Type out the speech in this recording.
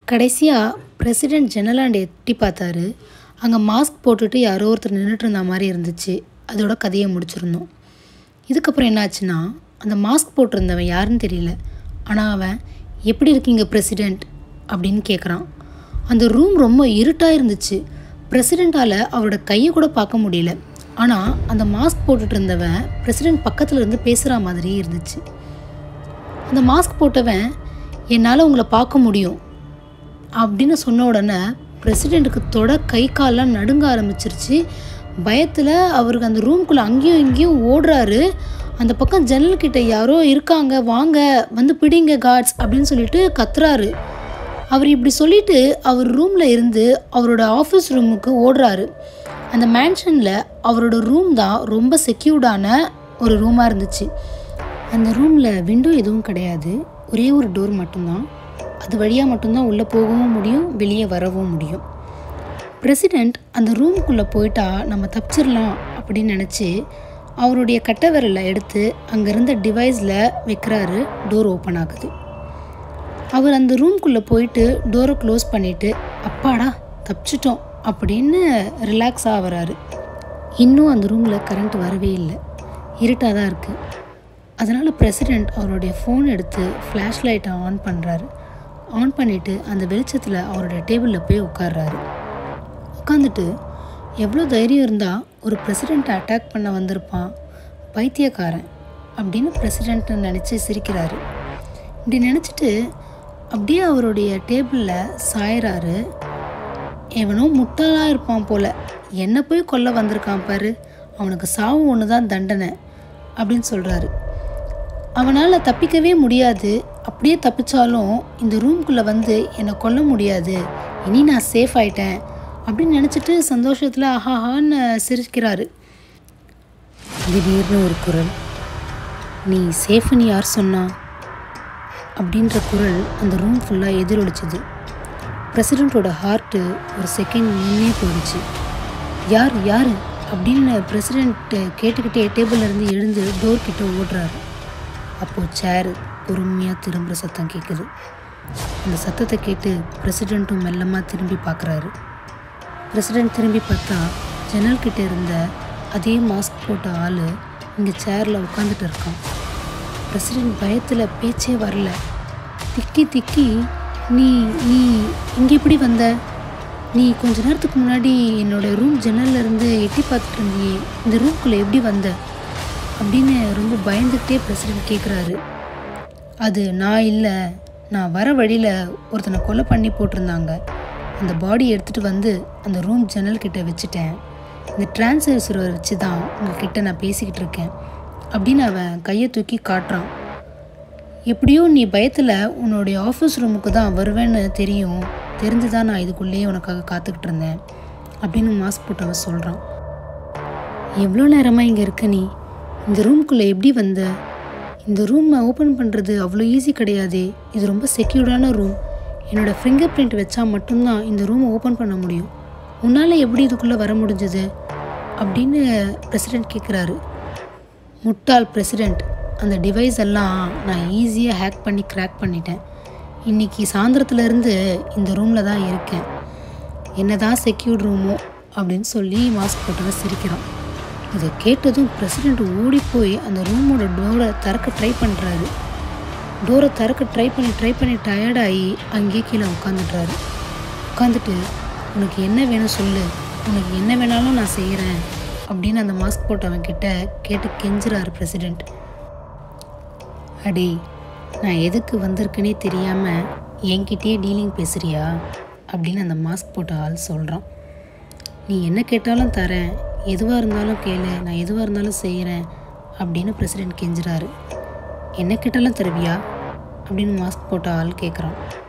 கடைசியாக பிரசிடெண்ட் ஜெனலாண்ட் எட்டி பார்த்தாரு அங்கே மாஸ்க் போட்டுட்டு யாரோ ஒருத்தர் நின்றுட்டு இருந்த மாதிரி இருந்துச்சு அதோட கதையை முடிச்சிருந்தோம் இதுக்கப்புறம் என்னாச்சுன்னா அந்த மாஸ்க் போட்டிருந்தவன் யாருன்னு தெரியல ஆனால் அவன் எப்படி இருக்கீங்க பிரசிடெண்ட் அப்படின்னு கேட்குறான் அந்த ரூம் ரொம்ப இருட்டாக இருந்துச்சு பிரசிடெண்ட்டால் அவரோட கையை கூட பார்க்க முடியல ஆனால் அந்த மாஸ்க் போட்டுட்டு இருந்தவன் பிரசிடெண்ட் பக்கத்தில் இருந்து பேசுகிற மாதிரி இருந்துச்சு அந்த மாஸ்க் போட்டவன் என்னால் உங்களை பார்க்க முடியும் அப்படின்னு சொன்ன உடனே பிரசிடெண்ட்டுக்கு தொட கை கால்லாம் நடுங்க ஆரம்பிச்சிருச்சு பயத்தில் அவருக்கு அந்த ரூம்குள்ளே அங்கேயும் இங்கேயும் ஓடுறாரு அந்த பக்கம் ஜன்னல்கிட்ட யாரோ இருக்காங்க வாங்க வந்து பிடிங்க காட்ஸ் அப்படின்னு சொல்லிட்டு கத்துறாரு அவர் இப்படி சொல்லிட்டு அவர் ரூமில் இருந்து அவரோட ஆஃபீஸ் ரூமுக்கு ஓடுறாரு அந்த மேன்ஷனில் அவரோட ரூம் தான் ரொம்ப செக்யூர்டான ஒரு ரூமாக இருந்துச்சு அந்த ரூமில் விண்டோ எதுவும் கிடையாது ஒரே ஒரு டோர் மட்டும்தான் அது வழியாக மட்டும்தான் உள்ளே போகவும் முடியும் வெளியே வரவும் முடியும் பிரசிடெண்ட் அந்த ரூம்குள்ளே போயிட்டா நம்ம தப்பிச்சிடலாம் அப்படின்னு நினச்சி அவருடைய கட்டை விரலை எடுத்து அங்கே இருந்த டிவைஸில் வைக்கிறாரு டோர் ஓப்பன் ஆகுது அவர் அந்த ரூம்குள்ளே போயிட்டு டோரை க்ளோஸ் பண்ணிவிட்டு அப்பாடா தப்பிச்சிட்டோம் அப்படின்னு ரிலாக்ஸ் ஆகிறாரு இன்னும் அந்த ரூமில் கரண்ட் வரவே இல்லை இருட்டாக தான் இருக்குது அதனால் பிரசிடெண்ட் அவருடைய ஃபோன் எடுத்து ஃப்ளாஷ் லைட்டை ஆன் பண்ணுறாரு ஆன் பண்ணிவிட்டு அந்த வெளிச்சத்தில் அவருடைய டேபிளில் போய் உட்கார்றாரு உட்காந்துட்டு எவ்வளோ தைரியம் இருந்தால் ஒரு பிரசிடெண்ட்டை அட்டாக் பண்ண வந்திருப்பான் பைத்தியக்காரன் அப்படின்னு பிரசிடெண்ட்டை நினச்சி சிரிக்கிறாரு இப்படி நினச்சிட்டு அப்படியே அவருடைய டேபிளில் சாயறாரு எவனோ முட்டாளாக இருப்பான் போல என்ன போய் கொல்ல வந்திருக்கான் பாரு அவனுக்கு சாவு ஒன்று தான் தண்டனை அப்படின்னு சொல்கிறாரு அவனால் தப்பிக்கவே முடியாது அப்படியே தப்பிச்சாலும் இந்த ரூம்குள்ளே வந்து என்னை கொல்ல முடியாது இனி நான் சேஃப் ஆயிட்டேன் அப்படின்னு நினச்சிட்டு சந்தோஷத்தில் ஆஹாஹான்னு சிரிக்கிறாரு திடீர்னு ஒரு குரல் நீ சேஃப்னு யார் சொன்னா அப்படின்ற குரல் அந்த ரூம் ஃபுல்லாக எதிரொலிச்சுது பிரசிடெண்ட்டோட ஹார்ட்டு ஒரு செகண்ட் நின்னே போயிடுச்சு யார் யார் அப்படின்னு பிரசிடெண்ட்டு கேட்டுக்கிட்டே டேபிள்ல இருந்து எழுந்து டோர் கிட்ட ஓடுறாரு அப்போது சேர் பொறுமையாக திரும்புகிற சத்தம் கேட்குது அந்த சத்தத்தை கேட்டு பிரசிடெண்ட்டும் மெல்லமாக திரும்பி பார்க்குறாரு பிரசிடெண்ட் திரும்பி பார்த்தா ஜன்னல் கிட்ட இருந்த அதே மாஸ்க் போட்ட ஆள் இங்கே சேரில் உட்காந்துட்டு இருக்கான் பிரசிடெண்ட் பயத்தில் பேச்சே வரல திக்கி திக்கி நீ நீ இங்கே எப்படி வந்த நீ கொஞ்ச நேரத்துக்கு முன்னாடி என்னோட ரூம் ஜன்னல்ல இருந்து எட்டி பார்த்துட்டு இருந்தியே இந்த ரூம்குள்ளே எப்படி வந்த அப்படின்னு ரொம்ப பயந்துக்கிட்டே பிரசிடெண்ட் கேட்குறாரு அது நான் இல்லை நான் வர வழியில் ஒருத்தனை கொலை பண்ணி போட்டிருந்தாங்க அந்த பாடி எடுத்துகிட்டு வந்து அந்த ரூம் ஜன்னல் கிட்ட வச்சுட்டேன் இந்த டிரான்ஸ்ஃபர் வச்சு தான் உங்ககிட்ட நான் பேசிக்கிட்டு இருக்கேன் அப்படின்னு அவன் கையை தூக்கி காட்டுறான் எப்படியோ நீ பயத்தில் உன்னுடைய ஆஃபீஸ் ரூமுக்கு தான் வருவேன்னு தெரியும் தெரிஞ்சு தான் நான் இதுக்குள்ளேயே உனக்காக காத்துக்கிட்டு இருந்தேன் அப்படின்னு மாஸ்க் போட்டவன் சொல்கிறான் எவ்வளோ நேரமாக இங்கே இருக்க நீ இந்த ரூம்குள்ளே எப்படி வந்த இந்த ரூமை ஓப்பன் பண்ணுறது அவ்வளோ ஈஸி கிடையாதே இது ரொம்ப செக்யூர்டான ரூம் என்னோடய ஃபிங்கர் பிரிண்ட் வச்சா மட்டும்தான் இந்த ரூமை ஓப்பன் பண்ண முடியும் உன்னால் எப்படி இதுக்குள்ளே வர முடிஞ்சது அப்படின்னு பிரசிடெண்ட் கேட்குறாரு முட்டாள் பிரசிடெண்ட் அந்த டிவைஸ் எல்லாம் நான் ஈஸியாக ஹேக் பண்ணி கிராக் பண்ணிட்டேன் இன்றைக்கி சாயந்தரத்துலேருந்து இந்த ரூமில் தான் இருக்கேன் என்ன தான் செக்யூர்ட் ரூமோ அப்படின்னு சொல்லி மாஸ்க் போட்டவன் சிரிக்கிறான் இதை கேட்டதும் பிரசிடெண்ட் ஓடி போய் அந்த ரூமோட டோரை திறக்க ட்ரை பண்ணுறாரு டோரை திறக்க ட்ரை பண்ணி ட்ரை பண்ணி டயர்டாகி அங்கேயே கீழே உட்காந்துடுறாரு உட்காந்துட்டு உனக்கு என்ன வேணும் சொல்லு உனக்கு என்ன வேணாலும் நான் செய்கிறேன் அப்படின்னு அந்த மாஸ்க் போட்டவன் கிட்ட கேட்டு கெஞ்சுறாரு பிரசிடெண்ட் அடே நான் எதுக்கு வந்திருக்கேனே தெரியாமல் என்கிட்டயே டீலிங் பேசுறியா அப்படின்னு அந்த மாஸ்க் போட்ட ஆள் சொல்கிறான் நீ என்ன கேட்டாலும் தரேன் எதுவாக இருந்தாலும் கேளு நான் எதுவாக இருந்தாலும் செய்கிறேன் அப்படின்னு பிரசிடெண்ட் கெஞ்சுறாரு என்ன கேட்டாலும் தருவியா அப்படின்னு மாஸ்க் போட்ட ஆள் கேட்குறான்